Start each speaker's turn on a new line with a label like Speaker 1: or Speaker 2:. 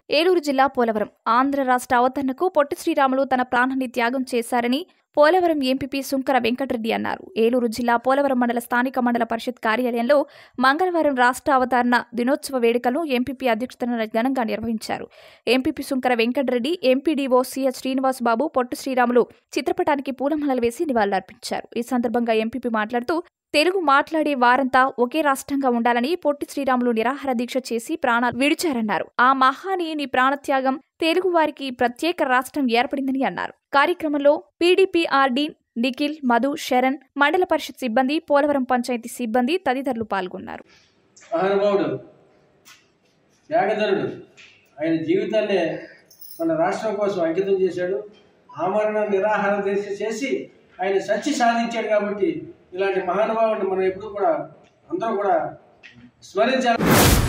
Speaker 1: ఏలూరు జిల్లా పోలవరం ఆంధ్ర రాష్ట్ర అవతరణకు పొట్టి శ్రీరాములు తన ప్రాణాన్ని త్యాగం చేశారని పోలవరం ఎంపీపీ సుంకర వెంకటరెడ్డి అన్నారు ఏలూరు జిల్లా పోలవరం మండల స్థానిక మండల పరిషత్ కార్యాలయంలో మంగళవారం రాష్ట్ర అవతరణ దినోత్సవ వేడుకలను ఎంపీపీ అధ్యక్షతన ఘనంగా నిర్వహించారు MPP Sunkara Venkatareddy MPDO CH Srinivas Babu Potti Sriramulu చిత్రపటానికి పూలమాలలు వేసి నివాళులర్పించారు ఈ సందర్భంగా ఎంపీపీ మాట్లాడుతూ తెలుగు మాట్లాడే వారంతా ఒకే రాష్ట్రంగా ఉండాలని పొట్టి శ్రీరాములు నిరాహార దీక్ష చేసి ప్రాణాలు విడిచారన్నారు ఆ మహానీయుని ప్రాణత్యాగం తెలుగు వారికి ప్రత్యేక రాష్ట్రం ఏర్పడిందని అన్నారు కార్యక్రమంలో పీడీపీఆర్డీ నిఖిల్ మధు శరణ్ మండల పరిషత్ సిబ్బంది పోలవరం పంచాయతీ సిబ్బంది తదితరులు పాల్గొన్నారు
Speaker 2: మహానుభావుడు త్యాగధరుడు ఆయన జీవితాన్నే మన రాష్ట్రం కోసం అంకితం చేశాడు ఆమరణ నిరాహార దీక్ష చేసి ఆయన సచ్చి సాధించాడు కాబట్టి ఇలాంటి మహానుభావుడిని మనం ఎప్పుడు కూడా అందరూ కూడా స్మరించాలి